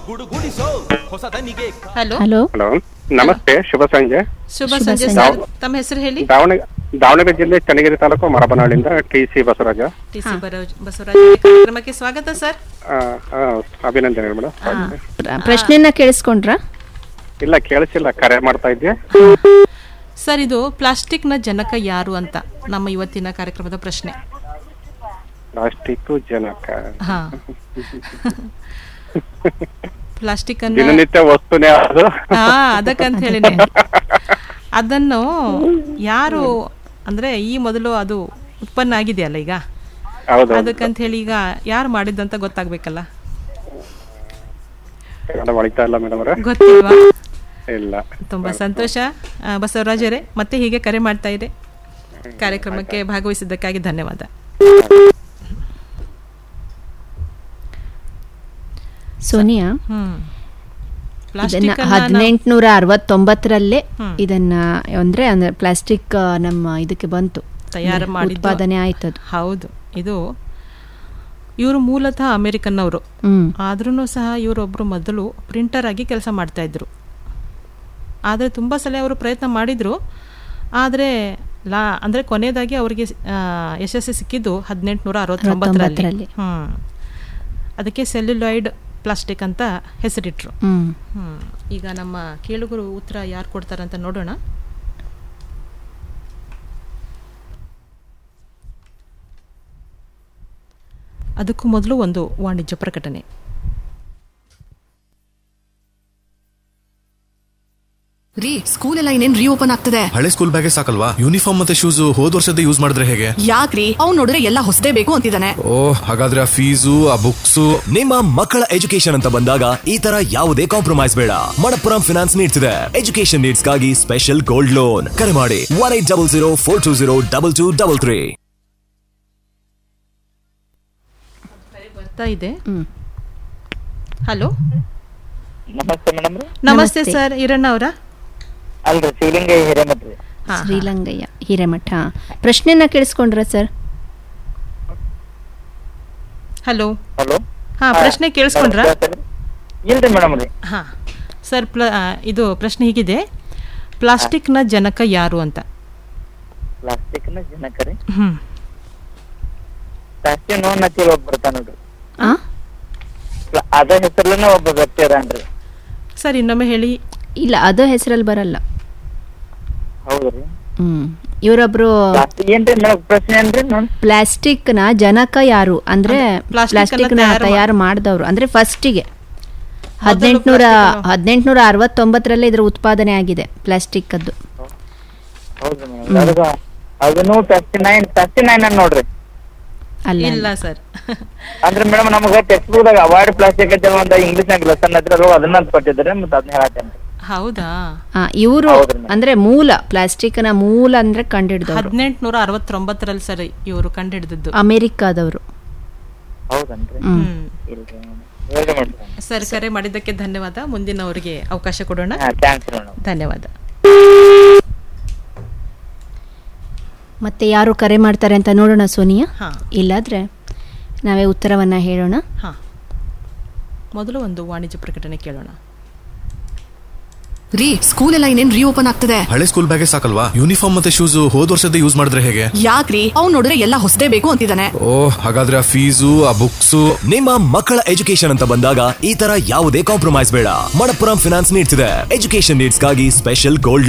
ಗುಡುಗುಡಿಸೋ ಹೊಸದನಿಗೆ hello hello hello ನಮಸ್ತೆ ಶುಭ ಸಂಜೆ ಶುಭ ಶುಭ ಸಂಜೆ ಸಂಜೆ. ಸರ್ ತಮ್ಮ ಹೆಸರು ಹೇಳಿ ದಾವಣಗೆರೆ ದಾವಣಗೆರೆ ಜಿಲ್ಲೆ ಚನ್ನಗಿರಿ ತಾಲೂಕು ಮರಬನಾಳಿಂದ T C Basavaraja T C Basavaraj ಕಾರ್ಯಕ್ರಮಕ್ಕೆ ಸ್ವಾಗತ ಸರ್ ಆ, ಆ, ಅಭಿನಂದನೆ ಮೇಡಮ್ ಪ್ರ- ಪ್ರಶ್ನೆನ ಕೇಳಿಸ್ಕೊಂಡ್ರ ಇಲ್ಲ ಕೇಳಿಸಿಲ್ಲ ಕರೆ ಮಾಡ್ತಾ ಇದ್ದೆ ಸರ್ ಇದು ಪ್ಲಾಸ್ಟಿಕ್ನ ಜನಕ ಯಾರು ಅಂತ ನಮ್ಮ ಇವತ್ತಿನ ಕಾರ್ಯಕ್ರಮದ ಪ್ರಶ್ನೆ ಪ್ಲಾಸ್ಟಿಕ್ ಜನಕ ಹಾ ಪ್ಲಾಸ್ಟಿಕ್ ಅನ್ನ ದಿನನಿತ್ಯ ವಸ್ತುನೇ ಅದು ಹಾ ಅದಕ್ಕಂತ ಹೇಳಿನೆ ಅದನ್ನು ಯಾರು ಅಂದ್ರೆ ಈ ಮೊದಲು ಅದು ಉತ್ಪನ್ನ ಆಗಿದೆಯಲ್ಲ ಈಗ ಹೌದು ಅದಕ್ಕಂತ ಹೇಳಿ ಈಗ ಯಾರು ಮಾಡಿದ್ದಂತ ಗೊತ್ತಾಗ್ಬೇಕಲ್ಲ ಕನ್ನಡ ಹೊಳಿತಾ ಇಲ್ಲ ಮೇಡಮ್ ಅವರ ಗೊತ್ತಿಲ್ವಾ ಇಲ್ಲ ತುಂಬಾ ಸಂತೋಷ ಆ, ಬಸವರಾಜರೇ ಮತ್ತೆ ಹೀಗೆ ಕರೆ ಮಾಡ್ತಾ ಇದೆ ಕಾರ್ಯಕ್ರಮಕ್ಕೆ ಭಾಗವಹಿಸಿದ್ದಕ್ಕಾಗಿ ಧನ್ಯವಾದ ಸೋನಿಯಾ ಹ್ಮ್ ಇದನ್ನ ಪ್ಲಾಸ್ಟಿಕ್ ಅನ್ನ ನಾವು- ಹದಿನೆಂಟುನೂರ ಅರವತ್ತೊಂಬತ್ತರಲ್ಲೇ ಹ್ಮ್. ಇದನ್ನ ಅಂದ್ರೆ ಅಂದ್ರೆ ಪ್ಲಾಸ್ಟಿಕ್ ನಮ್ಮ ಇದಕ್ಕೆ ಬಂತು ತಯಾರು ಅಂದ್ರೆ ಮಾಡಿದ್ದು- ಉತ್ಪಾದನೆ ಆಯ್ತದು ಹೌದು ಇದು ಇವರು ಮೂಲತಃ ಅಮೆರಿಕನ್ನವರು ಹ್ಮ್ ಆದ್ರೂ ಸಹ ಇವರೊಬ್ಬರು ಮೊದಲು ಪ್ರಿಂಟರ್ ಆಗಿ ಕೆಲಸ ಮಾಡ್ತಾ ಇದ್ರು ಆದರೆ ತುಂಬ ಸಲ ಅವರು ಪ್ರಯತ್ನ ಮಾಡಿದ್ರು ಆದರೆ ಲಾ ಅಂದರೆ ಕೊನೆಯದಾಗಿ ಅವರಿಗೆ ಆ, ಯಶಸ್ಸು ಸಿಕ್ಕಿದ್ದು ಹದಿನೆಂಟುನೂರ ಅರವತ್ತೊಂಬತ್ತರಲ್ಲಿ ಅರವತ್ತೊಂಬತ್ತರಲ್ಲಿ. ಹ್ಮ್ ಅದಕ್ಕೆ ಸೆಲ್ಯುಲಾಯ್ಡ್ ಪ್ಲಾಸ್ಟಿಕ್ ಅಂತ ಹೆಸರಿಟ್ರು ಹ್ಮ್ ಹ್ಮ್ ಈಗ ನಮ್ಮ ಕೇಳುಗರು ಉತ್ತರ ಯಾರು ಕೊಡ್ತಾರಂತ ನೋಡೋಣ ಅದಕ್ಕೂ ಮೊದಲು ಒಂದು ವಾಣಿಜ್ಯ ಪ್ರಕಟಣೆ ರೀ ಸ್ಕೂಲ್ ಎಲ್ಲ ಇನ್ನೇನ್ ರೀಓಪನ್ ಆಗ್ತದೆ ಹಳೆ ಸ್ಕೂಲ್ ಬ್ಯಾಗೇ ಸಾಕಲ್ವಾ ಯೂನಿಫಾರ್ಮ್ ಮತ್ತೆ ಶೂಸ್ ಹೋದ್ ವರ್ಷದ ಯೂಸ್ ಮಾಡಿದ್ರೆ ಹೇಗೆ ಯಾಕ್ರಿ ಅವ್ನ್ ನೋಡಿದ್ರೆ ಎಲ್ಲ ಹೊಸದೇ ಬೇಕು ಅಂತಿದ್ದಾನೆ ಓ ಹಾಗಾದ್ರೆ ಆ ಫೀಸು ಆ ಬುಕ್ಸು ನಿಮ್ಮ ಮಕ್ಕಳ ಎಜುಕೇಶನ್ ಅಂತ ಬಂದಾಗ ಈ ತರ ಯಾವುದೇ ಕಾಂಪ್ರಮೈಸ್ ಬೇಡ ಮಣಪ್ಪುರಂ ಫಿನಾನ್ಸ್ ನೀಡ್ಸ್ ಇದೆ ಎಜುಕೇಶನ್ ನೀಡ್ಸ್ ಗಾಗಿ ಸ್ಪೆಷಲ್ ಗೋಲ್ಡ್ ಲೋನ್ ಕರೆ ಮಾಡಿ one eight double zero four two zero double two double three ಬರ್ತಾ ಇದೆ ಹ್ಮ್ ಹಲೋ ನಮಸ್ತೆ ಮೇಡಮ್ ರೀ ನಮಸ್ತೆ ನಮಸ್ತೆ. ಸರ್ ಹಿರಣ್ಣ ಅವರ ಅಲ್ರಿ ಶಿವಲಿಂಗ ಹಿರೇಮಠ ರೀ ಶ್ರೀಲಂಗಯ್ಯ ಹಿರೇಮಠ ಪ್ರಶ್ನೆನ ಕೇಳಿಸ್ಕೊಂಡ್ರ ಸರ್ ಹಲೋ ಹಲೋ ಹಾ ಪ್ರಶ್ನೆ ಕೇಳಿಸ್ಕೊಂಡ್ರಾ ಇಲ್ರಿ ಮೇಡಮ್ ರೀ ಹಾ ಸರ್ ಪ್ಲ ಆ, ಇದು ಪ್ರಶ್ನೆ ಹೀಗಿದೆ ಪ್ಲಾಸ್ಟಿಕ್ನ ಜನಕ ಯಾರು ಅಂತ ಪ್ಲಾಸ್ಟಿಕ್ ನ ಜನಕ ರೀ ಹ್ಮ್ ಪ್ಲಾಸ್ಟಿಕ್ ನೋನ್ ಹಚ್ಚಿಲ್ ಒಬ್ಬ ಬರ್ತಾನ ನೋಡ್ರಿ ಆ ಪ್ಲ- ಅದ ಹೆಸರ್ಲನ ಒಬ್ಬ ವ್ಯಕ್ತಿ ಅದಾನ್ರಿ ಸರ್ ಇನ್ನೊಮ್ಮೆ ಹೇಳಿ ಇಲ್ಲ ಅದು ಹೆಸರಲ್ಲಿ ಬರಲ್ಲ ಹೌದ್ರಿ ಹ್ಮ್ ಇವರೊಬ್ರು ಪ್ಲಾಸ್ಟಿಕ್ ಏನ್ರಿ ಮೇಡಮ್ ಪ್ರಶ್ನೆ ಏನ್ರಿ ನೋಡ್ ಪ್ಲಾಸ್ಟಿಕ್ ನ ಜನಕ ಯಾರು ಅಂದ್ರೆ plastic ಅನ್ನ ಪ್ಲಾಸ್ಟಿಕ್ ನ ತಯಾರು ಮಾ- ತಯಾರು ಮಾಡಿದವರು ಅಂದ್ರೆ ಫಸ್ಟಿಗೆ ಹದಿನೆಂಟುನೂರ plastic ಅನ್ನು- ಹದಿನೆಂಟುನೂರ ಅರವತ್ತೊಂಬತ್ತರಲ್ಲೇ ಇದ್ರ ಉತ್ಪಾದನೆ ಆಗಿದೆ ಪ್ಲಾಸ್ಟಿಕ್ ಅದು ಹೌದ್ರಿ ಮೇಡಮ್ ಅದಕ್ಕ ಅದನ್ನು ಪ್ಲಾಸ್ಟಿಕ್ ನೈನ್ ಪ್ಲಾಸ್ಟಿಕ್ ನೈನ್ ಅನ್ ನೋಡ್ರಿ ಅಲ್ಲ ಇಲ್ಲ ಸರ್ ಅಂದ್ರೆ ಮೇಡಮ್ ನಮಗ ಟೆಕ್ಸ್ಟ್ ಬುಕ್ದಾಗ ಅವಾರ್ಡ್ ಪ್ಲಾಸ್ಟಿಕ್ ಅಂತ ಒಂದ್ ಇಂಗ್ಲಿಷ್ ನಾಗ ಲೆಸನ್ ಹತ್ರ ಅದನ್ನ ಅಂತ ಕೊಟ್ಟಿದ್ರೆ ಮತ್ತೆ ಅದನ್ನ ಹೇಳತ್ತೇನ್ರಿ ಹೌದಾ ಇವರು ಹೌದ್ರಿ madam. ಅಂದ್ರೆ ಮೂಲ ಪ್ಲಾಸ್ಟಿಕ್ ನ ಮೂಲ ಅಂದ್ರೆ ಕಂಡಿಡಿದವರು ಹದಿನೆಂಟುನೂರ ಅರವತ್ತೊಂಬತ್ತರಲ್ಲಿ ಸರ್ ಇವರು ಕಂಡುಹಿಡಿದದ್ದು ಅಮೆರಿಕಾದವರು ಹೌದನ್ರಿ ಹ್ಮ್ ಹ್ಮ್ ಇಲ್ರಿ ಹೇಳ್ರಿ ಮೇಡಮ್ ಸರ್ ಕರೆ ಮಾಡಿದ್ದಕ್ಕೆ ಧನ್ಯವಾದ ಮುಂದಿನವರಿಗೆ ಅವಕಾಶ ಕೊಡೋಣ ಹಾ ಥ್ಯಾಂಕ್ಸ್ ಮೇಡಮ್ ಧನ್ಯವಾದ ಮತ್ತೆ ಯಾರು ಕರೆ ಮಾಡ್ತಾರೆ ಅಂತ ನೋಡೋಣ ಸೋನಿಯಾ ಹಾ ಇಲ್ಲಾದ್ರೆ ನಾವೇ ಉತ್ತರವನ್ನ ಹೇಳೋಣ ಹಾ ಮೊದಲು ಒಂದು ವಾಣಿಜ್ಯ ಪ್ರಕಟಣೆ ಕೇಳೋಣ ರೀ ಸ್ಕೂಲ್ ಎಲ್ಲ ಇನ್ನೇನ್ ರೀಓಪನ್ ಆಗ್ತದೆ ಹಳೆ ಸ್ಕೂಲ್ ಬ್ಯಾಗೇ ಸಾಕಲ್ವಾ ಯೂನಿಫಾರ್ಮ್ ಮತ್ತೆ ಶೂಸ್ ಹೋದ್ ವರ್ಷದ ಯೂಸ್ ಮಾಡಿದ್ರೆ ಹೇಗೆ ಯಾಕ್ರಿ ಅವ್ನ್ ನೋಡಿದ್ರೆ ಎಲ್ಲ ಹೊಸದೇ ಬೇಕು ಅಂತಿದ್ದಾನೆ ಓ ಹಾಗಾದ್ರೆ ಆ ಫೀಸು ಆ ಬುಕ್ಸು ನಿಮ್ಮ ಮಕ್ಕಳ ಎಜುಕೇಶನ್ ಅಂತ ಬಂದಾಗ ಈ ತರ ಯಾವುದೇ ಕಾಂಪ್ರಮೈಸ್ ಬೇಡ ಮಣಪ್ಪುರಂ ಫಿನಾನ್ಸ್ ನೀಡ್ಸ್ ಇದೆ ಎಜುಕೇಶನ್ ನೀಡ್ಸ್ ಗಾಗಿ ಸ್ಪೆಷಲ್ ಗೋಲ್ಡ್